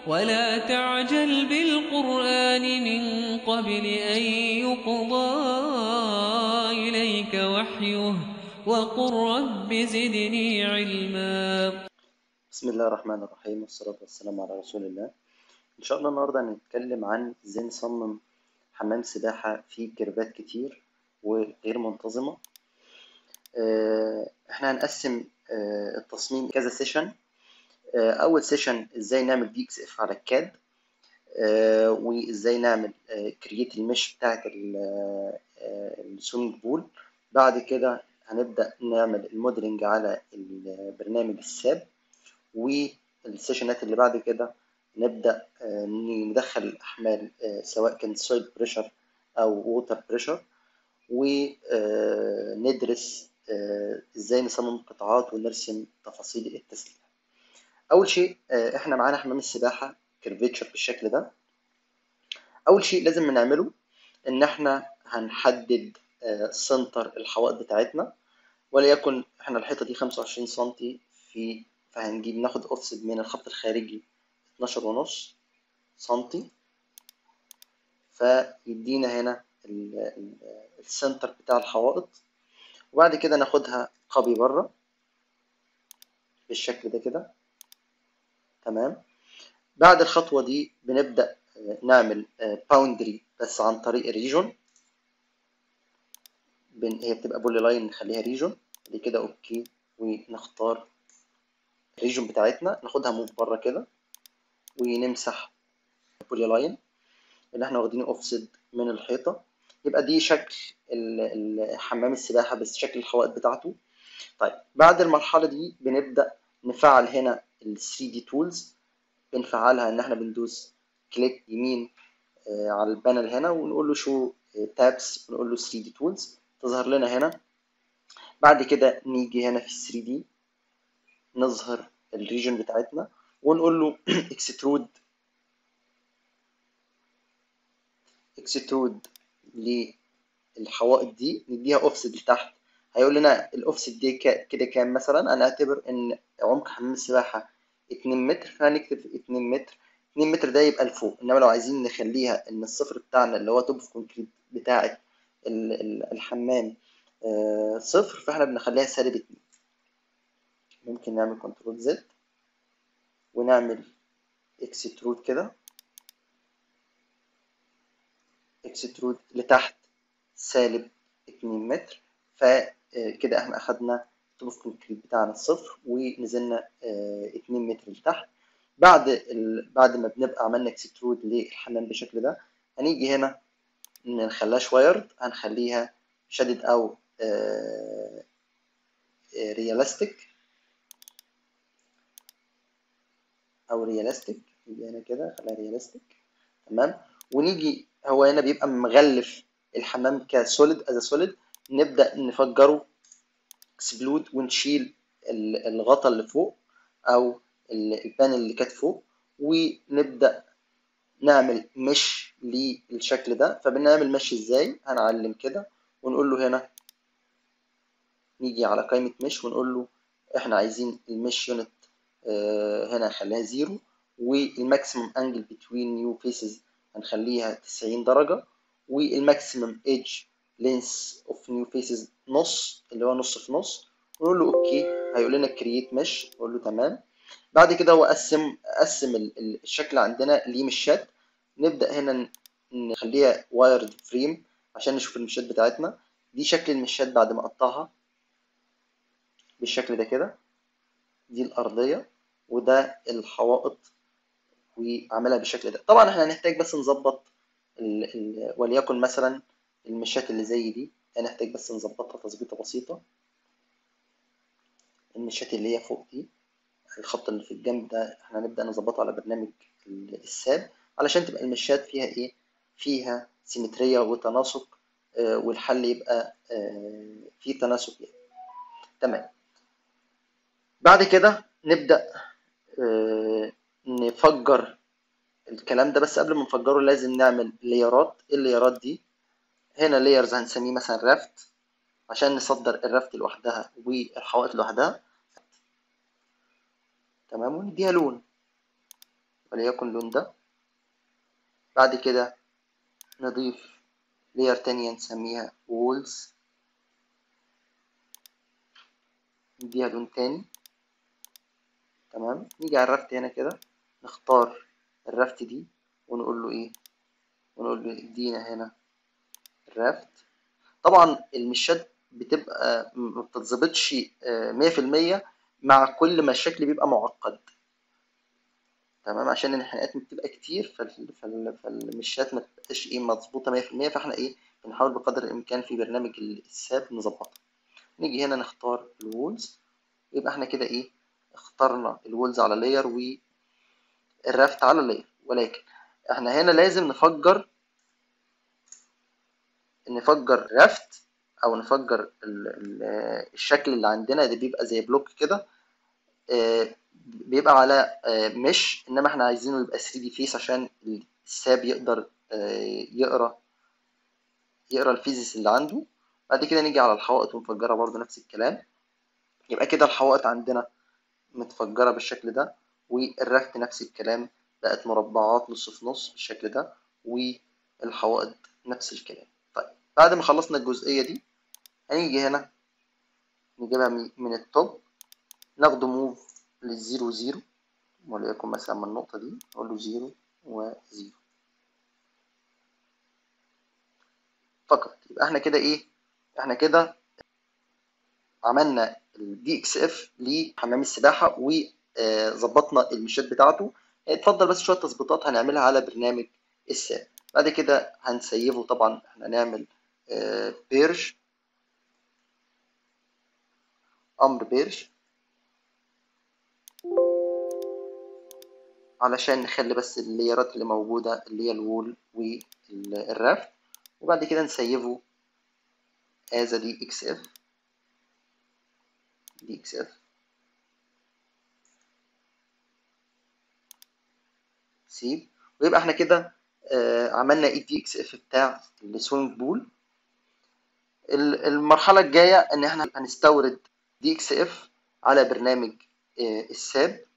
ولا تعجل بالقرآن من قبل أن يقضى إليك وحيه وقل رب زدني علما بسم الله الرحمن الرحيم والصلاة والسلام على رسول الله إن شاء الله النهاردة هنتكلم عن إزاي نصمم حمام سباحة فيه كيرفات كتير وغير منتظمة آه، إحنا هنقسم آه، التصميم كذا سيشن آه، أول سيشن إزاي نعمل دي إكس إف على الكاد آه، وإزاي نعمل كرييت المش بتاعت السويمنج بول بعد كده هنبدأ نعمل الموديلنج على البرنامج الساب والسيشنات اللي بعد كده نبدأ آه، ندخل الأحمال آه، سواء كان سويل بريشر أو ووتر بريشر وندرس ازاي نصمم قطاعات ونرسم تفاصيل التسليح اول شيء آه، احنا معانا حمام السباحه كيرفيتشر بالشكل ده اول شيء لازم نعمله ان احنا هنحدد آه، سنتر الحوائط بتاعتنا وليكن احنا الحيطه دي 25 سم في فهنجيب ناخد اوفست من الخط الخارجي 12 ونص سنتي فيدينا هنا ال- ال- السنتر بتاع الحوائط وبعد كده ناخدها قبي بره بالشكل ده كده تمام بعد الخطوة دي بنبدأ آه، نعمل باوندري بس عن طريق ريجون بن... هي بتبقى بولي لاين نخليها ريجون دي كده اوكي ونختار الريجون بتاعتنا ناخدها موف بره كده ونمسح بولي لاين اللي احنا واخدينه اوفسيد من الحيطة يبقى دي شكل ال- ال- حمام السباحة بس شكل الحوائط بتاعته طيب بعد المرحلة دي بنبدأ نفعل هنا ال 3 دي تولز بنفعلها ان احنا بندوس كليك يمين آه، على البانل هنا ونقول له شو تابس ونقول له 3 دي تولز تظهر لنا هنا بعد كده نيجي هنا في 3 دي نظهر الريجن بتاعتنا ونقول له اكسترود اكسترود للحوائط دي نديها اوفست لتحت هيقول لنا الاوفست دي كا- كده كام مثلا انا اعتبر ان عمق حمام السباحه 2 متر فهنكتب 2 متر 2 متر ده يبقى لفوق انما لو عايزين نخليها ان الصفر بتاعنا اللي هو توب اوف كونكريت بتاعه ال- ال- الحمام آه، صفر فاحنا بنخليها سالب 2 ممكن نعمل كنترول زد ونعمل اكسترود كده اكسترود لتحت سالب 2 متر فكده احنا اخدنا توب اوف كونكريت بتاعنا الصفر ونزلنا آه، 2 متر لتحت بعد ال... بعد ما بنبقى عملنا اكسترود للحمام بالشكل ده هنيجي هنا ما نخليهاش وايرد هنخليها شدد او ريالستيك او ريالستيك يجي هنا كده خليها ريالستيك تمام ونيجي هو هنا بيبقى مغلف الحمام كسوليد از سوليد نبدا نفجره اكسبلود ونشيل ال- الغطا اللي فوق او ال- البانل اللي كانت فوق ونبدا نعمل مش للشكل ده فبنعمل مش ازاي هنعلم كده ونقول له هنا نيجي على قائمة مش ونقول له احنا عايزين المش يونت هنا نخليها زيرو والماكسيمم انجل بتوين نيو فيسز هنخليها 90 درجة والماكسيمم ايدج لينس اوف نيو فيسز نص اللي هو نص في نص ونقول له اوكي هيقول لنا كرييت مش نقول له تمام بعد كده هو قسم قسم ال- ال- الشكل عندنا لمشات نبدأ هنا ن- نخليها وايرد فريم عشان نشوف المشات بتاعتنا دي شكل المشات بعد ما اقطعها بالشكل ده كده دي الأرضية وده الحوائط وأعملها بالشكل ده طبعا احنا هنحتاج بس نظبط ال... ال... وليكن مثلا المشات اللي زي دي هنحتاج بس نظبطها تظبيطة بسيطة المشات اللي هي فوق دي الخط اللي في الجنب ده احنا هنبدأ نظبطه على برنامج ال- الساب علشان تبقى المشات فيها ايه فيها سيمترية وتناسق آه، والحل يبقى آه، فيه تناسق يعني. تمام بعد كده نبدأ آه، نفجر الكلام ده بس قبل ما نفجره لازم نعمل ليرات ايه الليرات دي هنا لايرز هنسميه مثلا رافت عشان نصدر الرافت لوحدها والحوائط لوحدها تمام ونديها لون وليكن اللون ده بعد كده نضيف لير تانية نسميها وولز نديها لون تاني تمام نيجي على الرفت هنا كده نختار الرفت دي ونقول له ايه ونقول له ادينا هنا الرفت طبعا المشات بتبقى ما بتتظبطش مية في المية مع كل ما الشكل بيبقى معقد تمام عشان الانحناءات بتبقى كتير فال... فال... فالمشات ما تبقاش ايه مظبوطه مية في المية فاحنا ايه بنحاول بقدر الامكان في برنامج الساب نظبطها نيجي هنا نختار الوولز يبقى احنا كده ايه اخترنا الوولز على لاير والرافت على لاير ولكن احنا هنا لازم نفجر نفجر رافت او نفجر ال ال الشكل اللي عندنا ده بيبقى زي بلوك كده اه بيبقى على اه مش انما احنا عايزينه يبقى 3 دي فيس عشان الساب يقدر اه يقرا يقرا الفيزيس اللي عنده بعد كده نيجي على الحوائط ونفجرها برضو نفس الكلام يبقى كده الحوائط عندنا متفجرة بالشكل ده والرفت نفس الكلام بقت مربعات نص في نص بالشكل ده والحوائط نفس الكلام طيب بعد ما خلصنا الجزئية دي هنيجي هنا نجيبها من التوب ناخده موف للزيرو زيرو وليكن مثلا من النقطة دي نقول له زيرو وزيرو فقط يبقى احنا كده ايه احنا كده عملنا الدي اكس اف لحمام السباحه وظبطنا المشات بتاعته اتفضل بس شويه تظبيطات هنعملها على برنامج الساب بعد كده هنسيبه طبعا احنا هنعمل بيرج امر بيرج علشان نخلي بس الليرات اللي موجوده اللي هي الوول والرف وبعد كده نسيبه as a dxf dxf سيب ويبقى احنا كده آه عملنا ايه دي اكس اف بتاع السوينج بول المرحله الجايه ان احنا هنستورد دي اكس اف على برنامج آه الساب